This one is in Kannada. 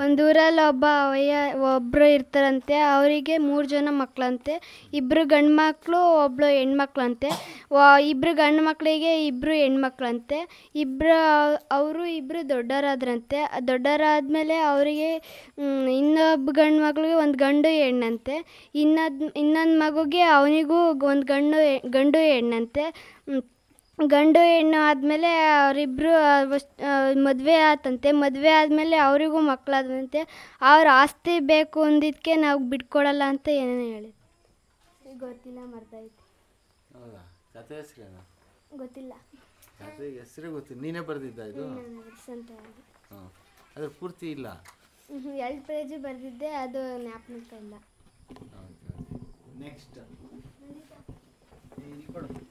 ಒಂದು ಊರಲ್ಲಿ ಒಬ್ಬ ವಯ್ಯ ಒಬ್ಬರು ಇರ್ತಾರಂತೆ ಅವರಿಗೆ ಮೂರು ಜನ ಮಕ್ಕಳಂತೆ ಇಬ್ಬರು ಗಂಡು ಮಕ್ಕಳು ಒಬ್ಬಳು ಹೆಣ್ಮಕ್ಳಂತೆ ವ ಇಬ್ಬರು ಗಂಡು ಮಕ್ಕಳಿಗೆ ಇಬ್ಬರು ಹೆಣ್ಮಕ್ಳಂತೆ ಇಬ್ಬರು ಅವರು ಇಬ್ಬರು ದೊಡ್ಡವರಾದ್ರಂತೆ ದೊಡ್ಡವರಾದ್ಮೇಲೆ ಅವರಿಗೆ ಇನ್ನೊಬ್ಬ ಗಂಡು ಮಗಳಿಗೆ ಒಂದು ಗಂಡು ಹೆಣ್ಣಂತೆ ಇನ್ನೊಂದು ಇನ್ನೊಂದು ಮಗುಗೆ ಅವನಿಗೂ ಒಂದು ಗಂಡು ಗಂಡು ಹೆಣ್ಣಂತೆ ಹ್ಮ್. ಗಂಡು ಹೆಣ್ಣು ಆದಮೇಲೆ ಅವರಿಬ್ಬರು ಮದುವೆ ಆತಂತೆ ಮದುವೆ ಆದಮೇಲೆ ಅವರಿಗೂ ಮಕ್ಕಳಾದಂತೆ ಅವ್ರ ಆಸ್ತಿ ಬೇಕು ಅಂದಿದ್ದಕ್ಕೆ ನಾವು ಬಿಟ್ಕೊಡಲ್ಲ ಅಂತ ಏನೇನೋ ಹೇಳಿ ಗೊತ್ತಿಲ್ಲ ಮರ್ದಾಯ್ತು ಹೌದಾ ಕತೆ ಹೆಸ್ರೇನು ಗೊತ್ತಿಲ್ಲ ಕತೆ ಹೆಸರೇ ಗೊತ್ತಿಲ್ಲ ನೀನೇ ಬರೆದಿದ್ದ ಇದು ಸಂತ ಹಾಂ ಅದ್ರ ಪೂರ್ತಿ ಇಲ್ಲ ಎರಡು ಪೇಜ್ ಬರೆದಿದ್ದೆ ಅದು ಜ್ಞಾಪಕ ಇಲ್ಲ ನೆಕ್ಸ್ಟ್ ಕೊಡು